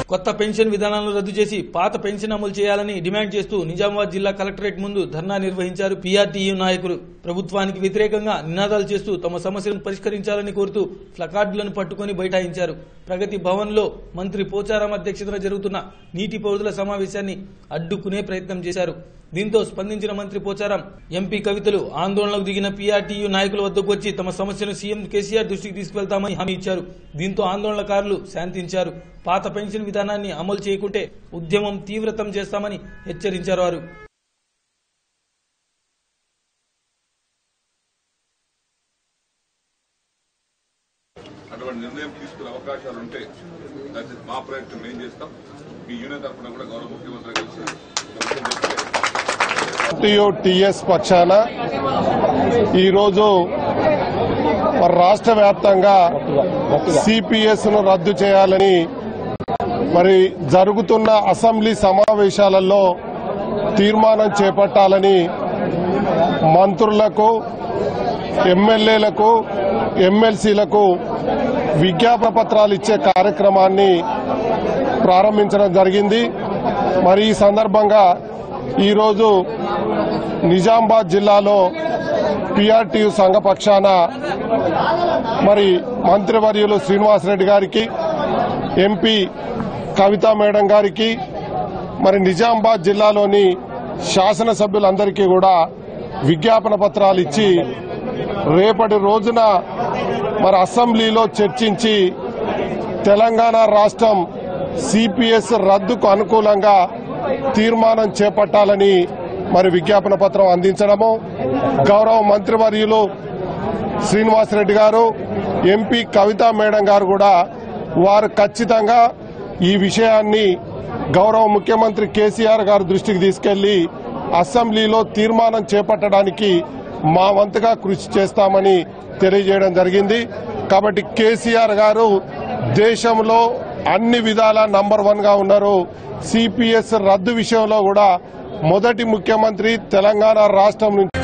కొత్త పెన్షన్ విధానాలను రద్దు చేసి పాత పెన్షన్ అమలు చేయాలని డిమాండ్ చేస్తూ నిజామాబాద్ జిల్లా కలెక్టరేట్ ముందు ధర్నా నిర్వహించారు పీఆర్టీయూ నాయకులు ప్రభుత్వానికి వ్యతిరేకంగా నినాదాలు చేస్తూ తమ సమస్యలను పరిష్కరించాలని కోరుతూ ప్లకార్డులను పట్టుకుని బైఠాయించారు ప్రగతి భవన్ లో మంత్రి పోచారం అధ్యక్షతన జరుగుతున్న నీటి పౌరుల సమావేశాన్ని అడ్డుకునే ప్రయత్నం చేశారు దీంతో స్పందించిన మంత్రి పోచారం ఎంపీ కవితలు ఆందోళనకు దిగిన పీఆర్టీయూ నాయకుల వద్దకు వచ్చి తమ సమస్యను సీఎం కేసీఆర్ దృష్టికి తీసుకెళ్తామని హామీ ఇచ్చారు దీంతో ఆందోళనకారులు శాంతించారు పాత పెన్షన్ విధానాన్ని అమలు చేయకుంటే ఉద్యమం తీవ్రతం చేస్తామని హెచ్చరించారు వారు అటువంటి నిర్ణయం తీసుకునే అవకాశాలు ఉంటే దాన్ని మా ప్రయత్నం మేము చేస్తాం మీ యూనియన్ తరఫున కూడా గౌరవ ముఖ్యమంత్రి కలిసి ప్రభుత్వం చేస్తే టీయూ టీఎస్ పక్షాన ఈరోజు మరి రాష్ట్ర వ్యాప్తంగా సిపిఎస్ ను రద్దు చేయాలని మరి జరుగుతున్న అసెంబ్లీ సమావేశాలలో తీర్మానం చేపట్టాలని మంత్రులకు ఎమ్మెల్యేలకు ఎమ్మెల్సీలకు విజ్ఞాపన పత్రాలు ఇచ్చే కార్యక్రమాన్ని ప్రారంభించడం జరిగింది మరి ఈ సందర్భంగా ఈరోజు నిజామాబాద్ జిల్లాలో పిఆర్టీయు సంఘ పక్షాన మరి మంత్రివర్యులు శ్రీనివాసరెడ్డి గారికి ఎంపీ కవితా మేడం గారికి మరి నిజామాబాద్ జిల్లాలోని శాసనసభ్యులందరికీ కూడా విజ్ఞాపన పత్రాలు ఇచ్చి రేపటి రోజున మరి అసెంబ్లీలో చర్చించి తెలంగాణ రాష్ట్రం సిపిఎస్ రద్దుకు అనుకూలంగా తీర్మానం చేపట్టాలని మరి విజ్ఞాపన పత్రం అందించడము గౌరవ మంత్రివర్యులు శ్రీనివాసరెడ్డి గారు ఎంపీ కవితా మేడం గారు కూడా వారు ఖచ్చితంగా ఈ విషయాన్ని గౌరవ ముఖ్యమంత్రి కేసీఆర్ గారి దృష్టికి తీసుకెళ్లి అసెంబ్లీలో తీర్మానం చేపట్టడానికి మా వంతుగా కృషి చేస్తామని తెలియజేయడం జరిగింది కాబట్టి కేసీఆర్ గారు దేశంలో అన్ని విధాల నంబర్ వన్ గా ఉన్నారు సిపిఎస్ రద్దు విషయంలో కూడా మొదటి ముఖ్యమంత్రి తెలంగాణ రాష్ట్రం నుంచి